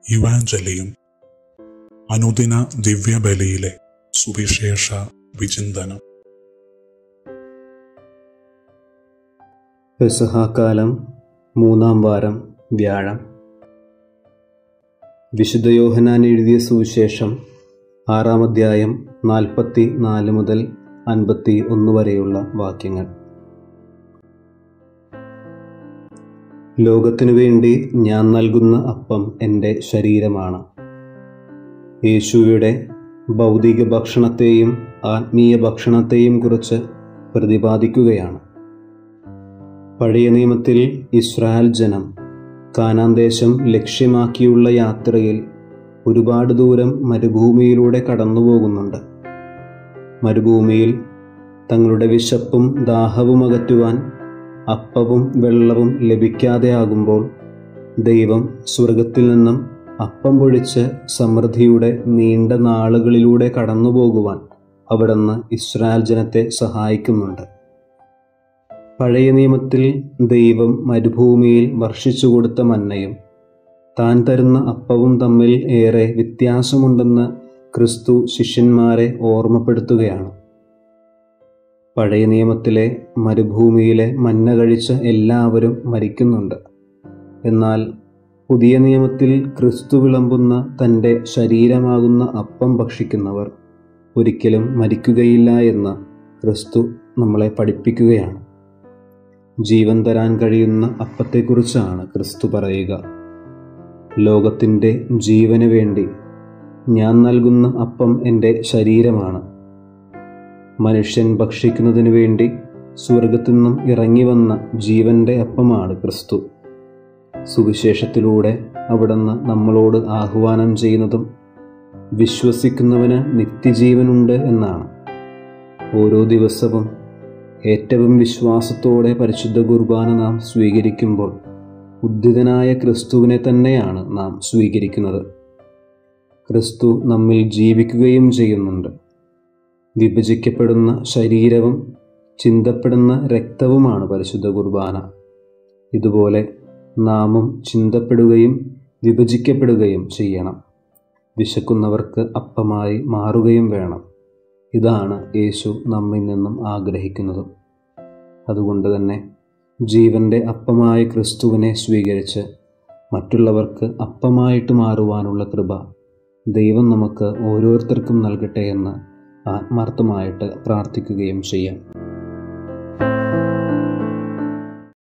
ഇവാഞ്ചലിയും അനുദിന ദിവ്യബലിയിലെ സുവിശേഷ വിചിന്തനം പെസഹാക്കാലം മൂന്നാം വാരം വ്യാഴം വിശുദ്ധ യോഹനാൻ എഴുതിയ സുവിശേഷം ആറാം അധ്യായം നാൽപ്പത്തി നാല് മുതൽ അൻപത്തി ഒന്ന് വരെയുള്ള വാക്യങ്ങൾ ലോകത്തിനു വേണ്ടി ഞാൻ നൽകുന്ന അപ്പം എൻ്റെ ശരീരമാണ് യേശുവിടെ ഭൗതിക ഭക്ഷണത്തെയും ആത്മീയ ഭക്ഷണത്തെയും കുറിച്ച് പ്രതിപാദിക്കുകയാണ് പഴയ നിയമത്തിൽ ഇസ്രായേൽ ജനം കാനാൻ ദേശം ലക്ഷ്യമാക്കിയുള്ള യാത്രയിൽ ഒരുപാട് ദൂരം മരുഭൂമിയിലൂടെ കടന്നു പോകുന്നുണ്ട് മരുഭൂമിയിൽ തങ്ങളുടെ വിശപ്പും ദാഹവും അകറ്റുവാൻ അപ്പവും വെള്ളവും ലഭിക്കാതെ ആകുമ്പോൾ ദൈവം സ്വർഗത്തിൽ നിന്നും അപ്പം പൊഴിച്ച് സമൃദ്ധിയുടെ നീണ്ട നാളുകളിലൂടെ കടന്നു പോകുവാൻ അവിടുന്ന് ഇസ്രായേൽ ജനത്തെ സഹായിക്കുന്നുണ്ട് പഴയ നിയമത്തിൽ ദൈവം മരുഭൂമിയിൽ വർഷിച്ചു കൊടുത്ത മന്നയും താൻ തരുന്ന അപ്പവും തമ്മിൽ ഏറെ വ്യത്യാസമുണ്ടെന്ന് ക്രിസ്തു ശിഷ്യന്മാരെ ഓർമ്മപ്പെടുത്തുകയാണ് പഴയ നിയമത്തിലെ മരുഭൂമിയിലെ മന്ന കഴിച്ച എല്ലാവരും മരിക്കുന്നുണ്ട് എന്നാൽ പുതിയ നിയമത്തിൽ ക്രിസ്തു വിളമ്പുന്ന തൻ്റെ ശരീരമാകുന്ന അപ്പം ഭക്ഷിക്കുന്നവർ ഒരിക്കലും മരിക്കുകയില്ല എന്ന് ക്രിസ്തു നമ്മളെ പഠിപ്പിക്കുകയാണ് ജീവൻ തരാൻ കഴിയുന്ന അപ്പത്തെക്കുറിച്ചാണ് ക്രിസ്തു പറയുക ലോകത്തിൻ്റെ ജീവന് വേണ്ടി ഞാൻ നൽകുന്ന അപ്പം എൻ്റെ ശരീരമാണ് മനുഷ്യൻ ഭക്ഷിക്കുന്നതിനു വേണ്ടി സ്വർഗത്തു നിന്നും ഇറങ്ങി വന്ന ജീവന്റെ അപ്പമാണ് ക്രിസ്തു സുവിശേഷത്തിലൂടെ അവിടുന്ന് നമ്മളോട് ആഹ്വാനം ചെയ്യുന്നതും വിശ്വസിക്കുന്നവന് നിത്യജീവനുണ്ട് എന്നാണ് ഓരോ ദിവസവും ഏറ്റവും വിശ്വാസത്തോടെ പരിശുദ്ധ കുർബാന നാം സ്വീകരിക്കുമ്പോൾ ഉദ്ധിതനായ ക്രിസ്തുവിനെ തന്നെയാണ് നാം സ്വീകരിക്കുന്നത് ക്രിസ്തു നമ്മിൽ ജീവിക്കുകയും ചെയ്യുന്നുണ്ട് വിഭജിക്കപ്പെടുന്ന ശരീരവും ചിന്തപ്പെടുന്ന രക്തവുമാണ് പരിശുദ്ധ കുർബാന ഇതുപോലെ നാമും ചിന്തപ്പെടുകയും വിഭജിക്കപ്പെടുകയും ചെയ്യണം വിശക്കുന്നവർക്ക് അപ്പമായി മാറുകയും വേണം ഇതാണ് യേശു നമ്മിൽ നിന്നും ആഗ്രഹിക്കുന്നതും അതുകൊണ്ട് തന്നെ ജീവന്റെ അപ്പമായ ക്രിസ്തുവിനെ സ്വീകരിച്ച് മറ്റുള്ളവർക്ക് അപ്പമായിട്ട് മാറുവാനുള്ള കൃപ ദൈവം നമുക്ക് ഓരോരുത്തർക്കും നൽകട്ടെ എന്ന് ആത്മാർത്ഥമായിട്ട് പ്രാർത്ഥിക്കുകയും ചെയ്യാം